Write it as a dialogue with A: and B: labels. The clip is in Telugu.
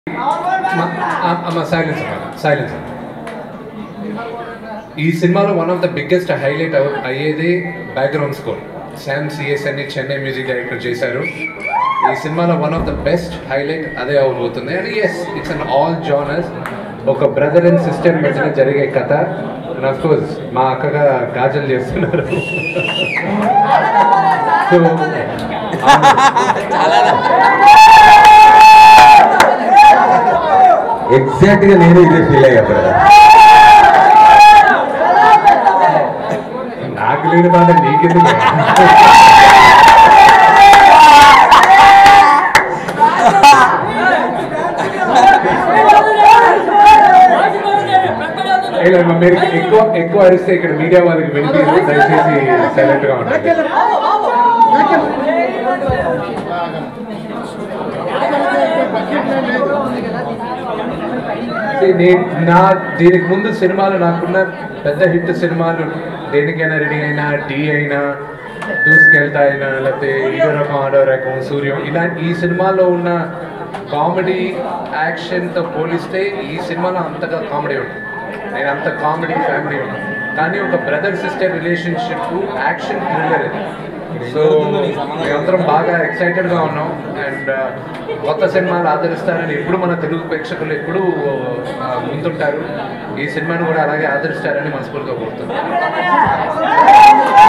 A: అమ్మ సైలెన్స్ సైలెన్స్ ఈ సినిమాలో one of the biggest highlight అయ్యేది బ్యాక్గ్రౌండ్ స్కోర్ శామ్ సిఎస్ అని చెన్నై మ్యూజిక్ డైరెక్టర్ చేశారు ఈ సినిమాలో one of the best highlight అదే అవబోతుంది and yes it's an all genres ఒక బ్రదర్ అండ్ సిస్టర్ మధ్యన జరిగే కథ అండ్ ఆఫ్ కోర్స్ మా అక్కగా కాజల్ చేస్తున్నారు సో
B: ఎగ్జాక్ట్ గా నేను ఇదే ఫీల్ అయ్యా బ్రదర్
A: నాకు లేని బాధ నీకెందుకు ఇలా మీరు ఎక్కువ ఎక్కువ అరిస్తే ఇక్కడ మీడియా వాళ్ళకి వినిపించదు దయచేసి సైలెంట్ గా ఉండండి See, నేను నా దీనికి ముందు సినిమాలు నాకున్న పెద్ద హిట్ సినిమాలు దేనికైనా రెడీ అయినా డి అయినా దూసుకెళ్తా అయినా లేకపోతే ఈడో రకం ఆడో రకం సూర్యం ఇలా ఈ సినిమాలో ఉన్న కామెడీ యాక్షన్తో పోలిస్తే ఈ సినిమాలో అంతగా కామెడీ ఉంటుంది నేను అంత కామెడీ ఫ్యామిలీ ఉన్నాను కానీ ఒక brother sister relationship action thriller ఇది సో మేమందరం బాగా ఎక్సైటెడ్గా ఉన్నాం అండ్ కొత్త సినిమాలు ఆదరిస్తారని ఎప్పుడు మన తెలుగు ప్రేక్షకులు ఎప్పుడూ ఆ, ముందుంటారు ఈ సినిమాను కూడా అలాగే ఆదరిస్తారని మనస్ఫూర్తిగా కోరుతున్నాను